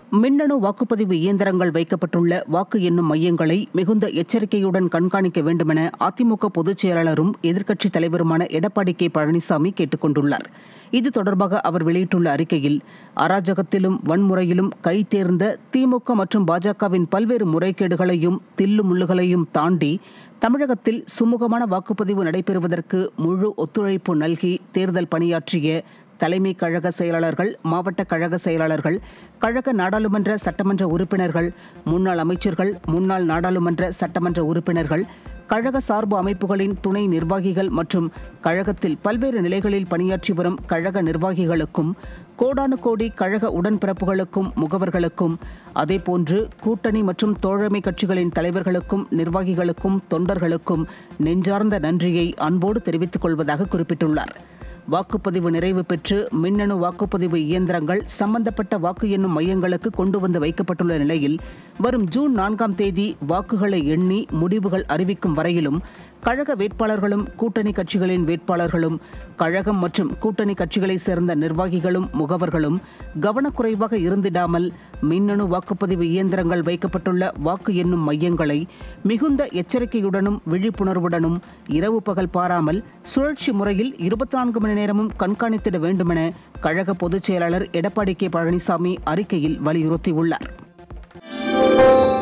மின்னணு வாக்குப்பதிவு இயந்திரங்கள் வைக்கப்பட்டுள்ள வாக்கு எண்ணும் மையங்களை மிகுந்த எச்சரிக்கையுடன் கண்காணிக்க வேண்டுமென அதிமுக பொதுச் செயலாளரும் எதிர்க்கட்சித் தலைவருமான எடப்பாடி கே பழனிசாமி கேட்டுக் கொண்டுள்ளார் இது தொடர்பாக அவர் வெளியிட்டுள்ள அறிக்கையில் அராஜகத்திலும் வன்முறையிலும் கை தேர்ந்த திமுக மற்றும் பாஜகவின் பல்வேறு முறைகேடுகளையும் தில்லு முள்ளுகளையும் தாண்டி தமிழகத்தில் சுமூகமான வாக்குப்பதிவு நடைபெறுவதற்கு முழு ஒத்துழைப்பு நல்கி தேர்தல் பணியாற்றிய தலைமை கழக செயலாளர்கள் மாவட்ட கழக செயலாளர்கள் கழக நாடாளுமன்ற சட்டமன்ற உறுப்பினர்கள் முன்னாள் அமைச்சர்கள் முன்னாள் நாடாளுமன்ற சட்டமன்ற உறுப்பினர்கள் கழக சார்பு அமைப்புகளின் துணை நிர்வாகிகள் மற்றும் கழகத்தில் பல்வேறு நிலைகளில் பணியாற்றி வரும் கழக நிர்வாகிகளுக்கும் கோடானு கோடி கழக உடன்பிறப்புகளுக்கும் முகவர்களுக்கும் அதேபோன்று கூட்டணி மற்றும் தோழமை கட்சிகளின் தலைவர்களுக்கும் நிர்வாகிகளுக்கும் தொண்டர்களுக்கும் நெஞ்சார்ந்த நன்றியை அன்போடு தெரிவித்துக் கொள்வதாக குறிப்பிட்டுள்ளார் வாக்குப்பதிவு நிறைவு பெற்று மின்னணு வாக்குப்பதிவு இயந்திரங்கள் சம்பந்தப்பட்ட வாக்கு எண்ணும் மையங்களுக்கு கொண்டு வந்து வைக்கப்பட்டுள்ள நிலையில் வரும் ஜூன் நான்காம் தேதி வாக்குகளை எண்ணி முடிவுகள் அறிவிக்கும் வரையிலும் கழக வேட்பாளர்களும் கூட்டணி கட்சிகளின் வேட்பாளர்களும் கழகம் மற்றும் கூட்டணி கட்சிகளைச் சேர்ந்த நிர்வாகிகளும் முகவர்களும் கவனக்குறைவாக இருந்திடாமல் மின்னணு வாக்குப்பதிவு இயந்திரங்கள் வைக்கப்பட்டுள்ள வாக்கு எண்ணும் மையங்களை மிகுந்த எச்சரிக்கையுடனும் விழிப்புணர்வுடனும் இரவு பகல் பாராமல் சுழற்சி முறையில் இருபத்தி நான்கு மணி நேரமும் கண்காணித்திட வேண்டுமென கழக பொதுச் செயலாளர் எடப்பாடி கே பழனிசாமி அறிக்கையில் வலியுறுத்தியுள்ளார்